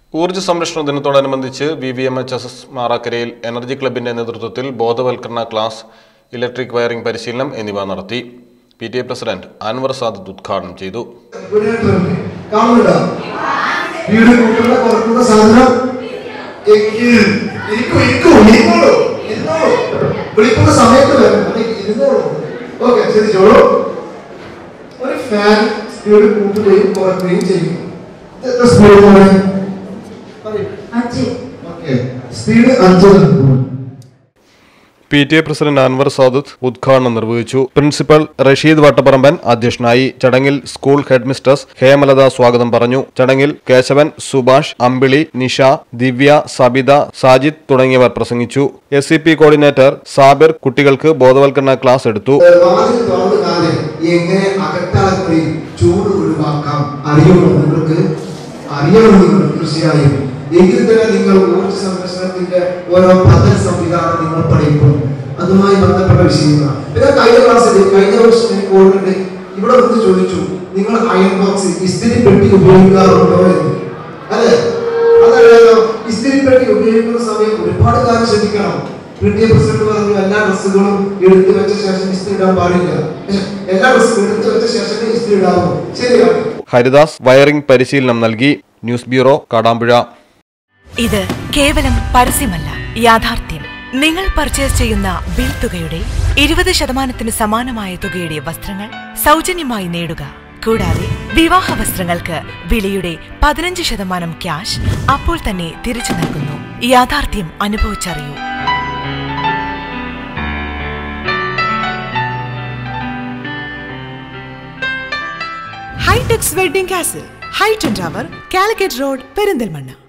ഊർജ്ജ സംരക്ഷണ ദിനത്തോടനുബന്ധിച്ച് V V M H S S മാറാക്കരയിൽ എനർജി ക്ലബിന്റെ നേതൃത്വത്തിൽ ബോധവൽക്കരണ ക്ലാസ് ഇലക്ട്രിക് വയറിംഗ് പരിശീലനം എന്നിവ നടത്തി P T A president Anwar Sadath ഉദ്ഘാടനം ചെയ്തു വിടേണ്ടതുണ്ട്. കാണുന്നുണ്ടോ വീട് കൂട്ടുന്ന കുറക്കുന്ന സാധനം എങ്കിൽ ഇരിക്കൂ ഇരിക്കൂ ഇരുന്നോളൂ ഇരുന്നോളൂ വിളിക്കുന്ന സമയത്ത് വരണം അല്ലെങ്കിൽ ഇരുന്നോളൂ ഓക്കെ ശ്രദ്ധിച്ചോളൂ ഒരു ഫാൻ സ്പീഡ് കൂട്ടുകയും കുറയ്ക്കുകയും ചെയ്യും ഇത് എത്ര സ്പീഡ് പറയും അഞ്ച് ഓക്കെ സ്പീഡ് അഞ്ച് നടക്കുമ്പോൾ P T A president Anwar Sadath ഉദ്ഘാടനം നിർവഹിച്ചു പ്രിൻസിപ്പൽ റഷീദ് വട്ടപ്പറമ്പൻ അധ്യക്ഷനായി ചടങ്ങിൽ സ്കൂൾ ഹെഡ് മിസ്റ്റേഴ്സ് ഹേമലത സ്വാഗതം പറഞ്ഞു ചടങ്ങിൽ കേശവൻ സുഭാഷ് അമ്പിളി നിഷ ദിവ്യ സബിത സാജിദ് തുടങ്ങിയവർ പ്രസംഗിച്ചു S C P coordinator Sabir കുട്ടികൾക്ക് ബോധവൽക്കരണ ക്ലാസ് എടുത്തു വാതിൽ തുറന്നു കാലം എങ്ങനെ അകത്താക്കൂടി ചൂട് ഒഴിവാക്കാം അറിയണം നിങ്ങൾക്ക് അറിയണം നിങ്ങൾ തീർച്ചയായും എങ്കിൽ തന്നെ നിങ്ങൾ ഊർജ്ജ സംരക്ഷണത്തിന്റെ ഓരോ പദ്ധതി സംവിധാനം നിങ്ങൾ പഠിക്കും അതുമായി ബന്ധപ്പെട്ട വിഷയങ്ങളാണ് പിന്നെ കഴിഞ്ഞ ക്ലാസ്സിൽ കഴിഞ്ഞ വർഷം എനിക്ക് ഓർമ്മയുണ്ട് ഇവിടെ വന്ന് ചോദിച്ചു നിങ്ങൾ അയൺ ബോക്സ് ഇസ്തിരി പെട്ടി ഉപയോഗിക്കാറുണ്ടോ എന്ന് അല്ലേ അതറിയാലോ ഇസ്തിരി പെട്ടി ഉപയോഗിക്കുന്ന സമയം ഒരുപാട് കാര്യം ശ്രദ്ധിക്കണം പി ടി എ പ്രസിഡന്റ് പറഞ്ഞു എല്ലാ ഡ്രസ്സുകളും എടുത്തു വെച്ച ശേഷം ഇസ്തിരി ഇടാൻ പാടില്ല പക്ഷെ എല്ലാ ഡ്രസ്സും എടുത്തു വെച്ച ശേഷം ഇസ്തിരി ഇടാവൂ ശരിയാണ് ഹരിദാസ് വയറിംഗ് പരിശീലനം നൽകി ന്യൂസ് ബ്യൂറോ കാടാമ്പുഴ ഇത് കേവലം പരസ്യമല്ല യാഥാർത്ഥ്യം നിങ്ങൾ പർച്ചേസ് ചെയ്യുന്ന ബിൽ തുകയുടെ ഇരുപത് ശതമാനത്തിന് സമാനമായ തുകയുടെ വസ്ത്രങ്ങൾ സൗജന്യമായി നേടുക കൂടാതെ വിവാഹ വസ്ത്രങ്ങൾക്ക് വിലയുടെ പതിനഞ്ച് ശതമാനം ക്യാഷ് അപ്പോൾ തന്നെ തിരിച്ചു നൽകുന്നു യാഥാർത്ഥ്യം അനുഭവിച്ചറിയൂ Hitechs wedding castle height and tower Calicut road Perinthalmanna